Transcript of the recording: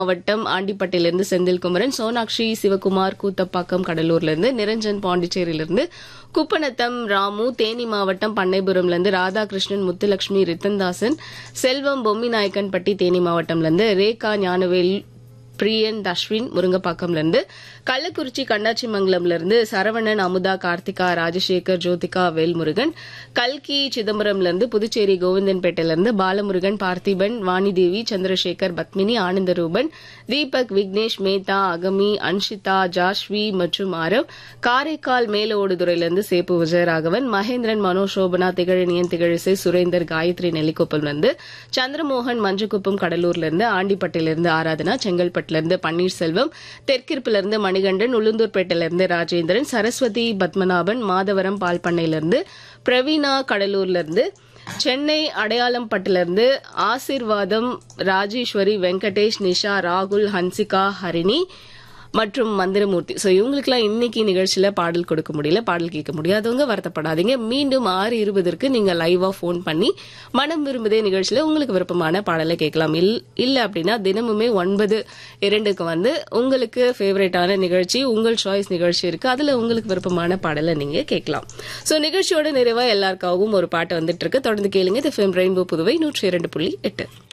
மாவட்டம் ஆண்டிப்பட்டிலிருந்து செந்தில்குமரன் சோனாக்ஷி சிவகுமார் கூத்தப்பாக்கம் கடலூர்லேருந்து நிரஞ்சன் பாண்டிச்சேரியிலிருந்து குப்பநத்தம் ராமு தேனி மாவட்டம் பண்ணைபுரம்லேருந்து ராதாகிருஷ்ணன் முத்துலட்சுமி ரித்தன்தாசன் செல்வம் பொம்மிநாயக்கன்பட்டி தேனி மாவட்டம்லேருந்து ரேகா ஞானவேல் பிரியன் அஸ்வின் முருங்கப்பாக்கம்ல இருந்து கள்ளக்குறிச்சி கண்ணாச்சிமங்கலம்ல இருந்து சரவணன் அமுதா கார்த்திகா ராஜசேகர் ஜோதிகா வேல்முருகன் கல்கி சிதம்பரம்ல இருந்து புதுச்சேரி கோவிந்தன்பேட்டையில இருந்து பாலமுருகன் பார்த்திபன் வாணிதேவி சந்திரசேகர் பத்மினி ஆனந்தரூபன் தீபக் விக்னேஷ் மேத்தா அகமி அன்ஷிதா ஜாஷ்வி மற்றும் ஆரவ் காரைக்கால் மேலோடுதுறையிலிருந்து சேப்பு விஜயராகவன் மகேந்திரன் மனோ சோபனா திகழனியன் திகழிசை சுரேந்தர் காயத்ரி நெல்லிக்குப்பம்ல இருந்து சந்திரமோகன் மஞ்சக்குப்பம் கடலூர்ல இருந்து ஆண்டிப்பட்டிலிருந்து ஆராதனா செங்கல்பட்டுல இருந்து பன்னீர்செல்வம் தெற்கிருப்பிலிருந்து மணிகண்டன் உளுந்தூர்பேட்டையில இருந்து ராஜேந்திரன் சரஸ்வதி பத்மநாபன் மாதவரம் பால் பண்ணையிலிருந்து பிரவீனா கடலூர்ல இருந்து சென்னை அடையாளம்பட்டிலிருந்து ஆசீர்வாதம் ராஜேஸ்வரி வெங்கடேஷ் நிஷா ராகுல் ஹன்சிகா ஹரிணி மற்றும் மந்திரமூர்த்தி ஸோ இவங்களுக்குலாம் இன்னைக்கு நிகழ்ச்சியில பாடல் கொடுக்க முடியல பாடல் கேட்க முடியாதவங்க வருத்தப்படாதீங்க மீண்டும் ஆறு இருபதற்கு நீங்க லைவா ஃபோன் பண்ணி மனம் விரும்புதே நிகழ்ச்சியில உங்களுக்கு விருப்பமான பாடலை கேட்கலாம் இல் இல்ல அப்படின்னா தினமுமே ஒன்பது இரண்டுக்கு வந்து உங்களுக்கு ஃபேவரட்டான நிகழ்ச்சி உங்கள் சாய்ஸ் நிகழ்ச்சி இருக்கு அதுல உங்களுக்கு விருப்பமான பாடலை நீங்க கேட்கலாம் ஸோ நிகழ்ச்சியோட நிறைவா எல்லாருக்காகவும் ஒரு பாட்டு வந்துட்டு இருக்கு தொடர்ந்து கேளுங்க இது ஃபிலிம் ரெயின்போ புதுவை நூற்றி இரண்டு புள்ளி எட்டு